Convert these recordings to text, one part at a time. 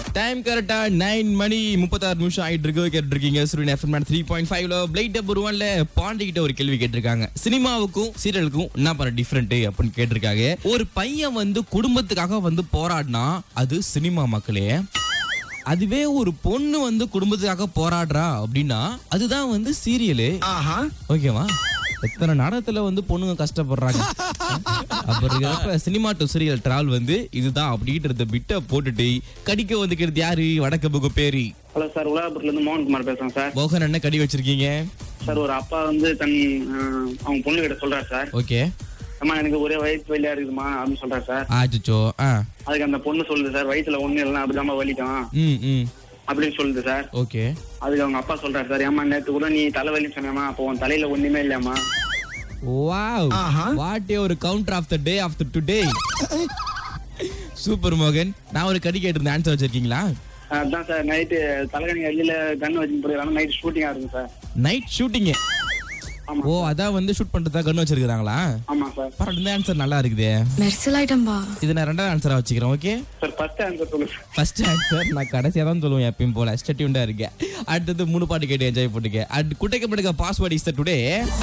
time கரெக்டா nine மணி முப்பத்தாறு நிமிஷம் ஆயிட்டு இருக்கு கேட்டு இருக்கீங்க சூரியன் எஃப்எம் த்ரீ பாயிண்ட் ஃபைவ்ல பிளைட் நம்பர் ஒன்ல பாண்டி கிட்ட ஒரு கேள்வி கேட்டிருக்காங்க சினிமாவுக்கும் சீரியலுக்கும் என்ன பண்ண டிஃப்ரெண்ட் அப்படின்னு கேட்டிருக்காங்க ஒரு பையன் வந்து குடும்பத்துக்காக வந்து போராடினா அது சினிமா மக்களே அதுவே ஒரு பொண்ணு வந்து குடும்பத்துக்காக போராடுறா அப்படின்னா அதுதான் வந்து சீரியலு ஓகேவா எத்தனை நாடகத்துல வந்து பொண்ணுங்க கஷ்டப்படுறாங்க அப்ப இருக்கிறப்ப சினிமா டு சீரியல் டிராவல் வந்து இதுதான் அப்படின்றத பிட்ட போட்டுட்டு கடிக்க வந்துக்கிறது யாரு வடக்கு புகு பேரி ஹலோ சார் உலகபுரத்துல இருந்து மோகன்குமார் பேசுறேன் சார் மோகன் என்ன கடி வச்சிருக்கீங்க சார் ஒரு அப்பா வந்து தன் அஹ், அவங்க பொண்ணு கிட்ட சொல்றாரு சார் ஓகே அம்மா எனக்கு ஒரே வயிற்று வலியா இருக்குதுமா அப்படின்னு சொல்றாரு சார் ஆச்சுச்சோ ஆ அதுக்கு அந்த பொண்ணு சொல்லுது சார் வயிற்றுல ஒண்ணு இல்லைன்னா அப்படிதாம்மா வலிக்கும் ம் ம் அப்படின்னு சொல்லுது சார் ஓகே அதுக்கு அவங்க அப்பா சொல்றாரு சார் ஏமா நேத்து கூட நீ தலைவலி சொன்னேமா அப்போ உன் தலையில ஒண்ணுமே இல்லையாமா வாவ் வாட் ஒரு counter of the day of the today super மோகன் நான் ஒரு கடி கேட்டிருந்தேன் ஆன்சர் வச்சிருக்கீங்களா அதான் சார் நைட்டு தலைகணி அள்ளியில கன் வச்சு போயிருக்காங்க நைட் ஷூட்டிங்கா இருக்கும் சார் நைட் ஷூட்டிங் ஆமா ஓ அதான் வந்து ஷூட் பண்றதா கண்ணு வச்சிருக்காங்களா ஆமா சார் பரவாயில்ல இந்த ஆன்சர் நல்லா இருக்குதே மெர்சல் ஆயிட்டம்பா இது நான் ரெண்டாவது ஆன்சரா வச்சுக்கிறேன் ஓகே சார் ஃபர்ஸ்ட் ஆன்சர் சொல்லுங்க சார் ஃபர்ஸ்ட் ஆன்சர் நான் கடைசியா தான் சொல்லுவேன் எப்பயும் போல ஸ்டெட்யூண்டா இருக்கேன் அடுத்தது மூணு பாட்டு கேட்டு என்ஜாய் பண்ணுங்க அட் குட்டைக்கப்படுக்க பாஸ்வேர்ட் இஸ் டுடே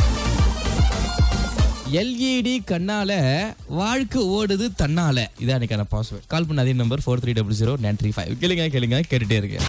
எல்இடி கண்ணால வாழ்க்கை ஓடுது தன்னால இதான் எனக்கான பாஸ்வேர்ட் கால் பண்ண அதே number four three double zero nine three five கேளுங்க கேளுங்க கேட்டுட்டே இருக்கேன்